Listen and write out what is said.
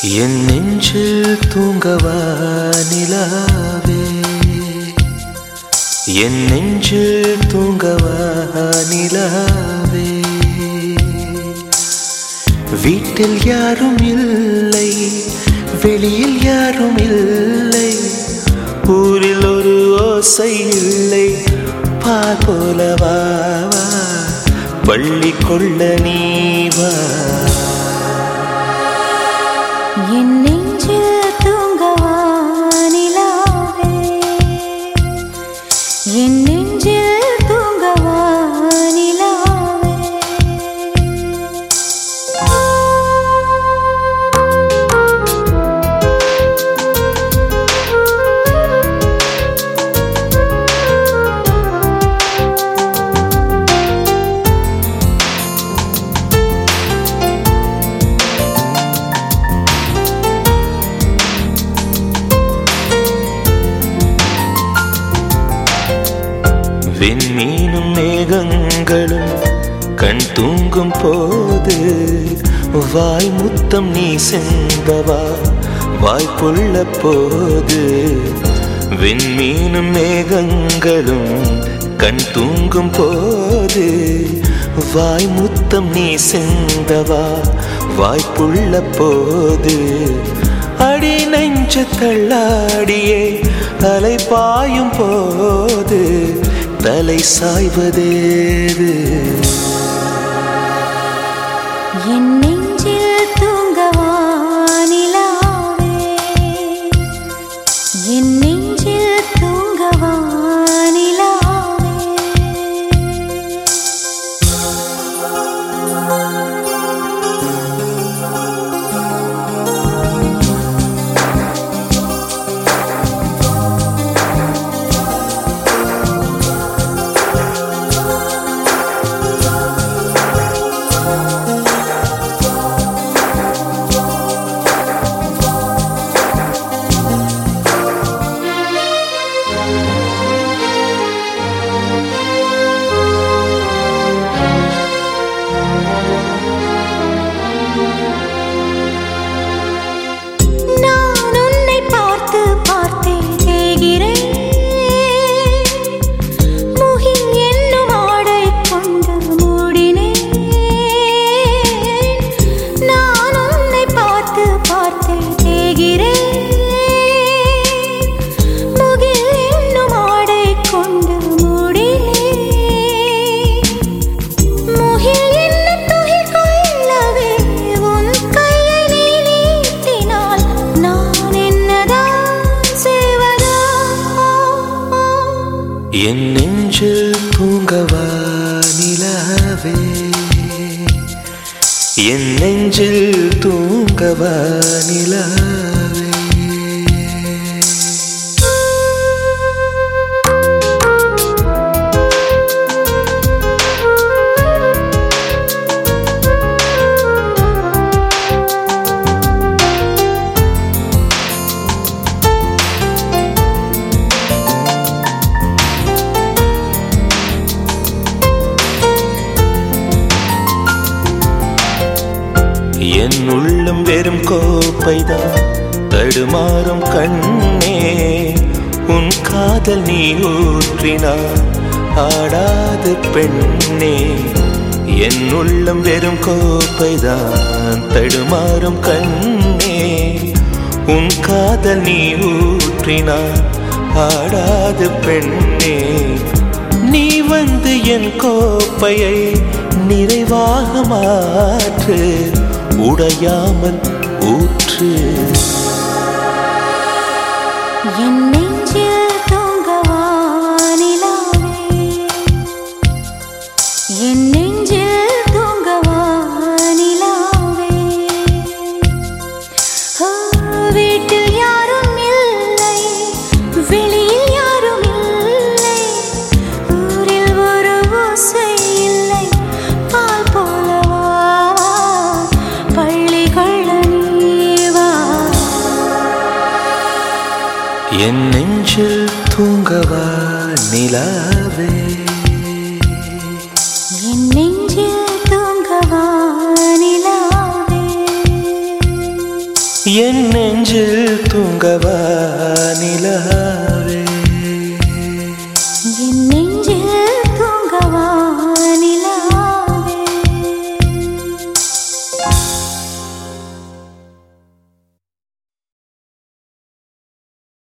என் நெஞ்சில் தூங்கவா நிலாவே என் நெஞ்சில் தூங்கவா நிலாவே வீட்டில் யாரும் இல்லை வெளியில் யாரும் இல்லை ஊரில் ஒரு ஓசை இல்லை பால் போலவா வா, பள்ளி கொள்ள நீ வா என் நெஞ்சில் தூங்கவா நிலாவே என் நெஞ்சில் தூங்கவா நிலாவே விண்மீனும் மேகங்களும் கண் தூங்கும் போது வாய் முத்தம் நீ செந்தவா வாய்ப்புள்ள போது விண்மீனும் மேகங்களும் கண் தூங்கும் போது வாய் முத்தம் நீ செந்தவா வாய்ப்புள்ள போது அடி நெஞ்சு தள்ளாடியே அலை பாயும் போது தலை சாய்வதேது என் நெஞ்சில் தூங்கவா நிலாவே என் நெஞ்சில் தூங்கவா நிலாவே நான் உன்னை பார்த்து பார்த்தே தேகிறேன் முகில் என்னும் ஆடை கொண்டு மூடினேன் நான் உன்னை பார்த்து பார்த்தே தேகிறேன் முகில் என்னும் ஆடை கொண்டு மூடினேன் முகில் என்ன துகில் கொள்ளவே உன் கையை நீ நீட்டினால் நான் என்னதான் செய்வதோ என் நெஞ்சில் தூங்கவா நிலாவே என் நெஞ்சில் தூங்கவா நிலாவே என் உள்ளம் வெறும் கோப்பைதான் தடுமாறும் கண்ணே உன் காதல் நீ ஊற்றினார் ஆடாது பெண்ணே என் உள்ளம் வெறும் கோப்பைதான் தடுமாறும் கண்ணே உன் காதல் நீ ஊற்றினார் ஆடாது பெண்ணே நீ வந்து என் கோப்பையை நிறைவாக மாற்று உடையாமல் ஊற்று என் நெஞ்சில் தூங்கவா நிலாவே என் நெஞ்சில் தூங்கவா நிலாவே ஓ, வீட்டில் யாரும் இல்லை வெளியில் யாரும் இல்லை ஊரில் ஒரு ஓசை இல்லை பால் போலவா பள்ளி கொள்ள நீவா என் நெஞ்சில் தூங்கவா நிலாவே என் நெஞ்சில் தூங்கவா நிலாவே நெஞ்சில் தூங்கவா நிலாவே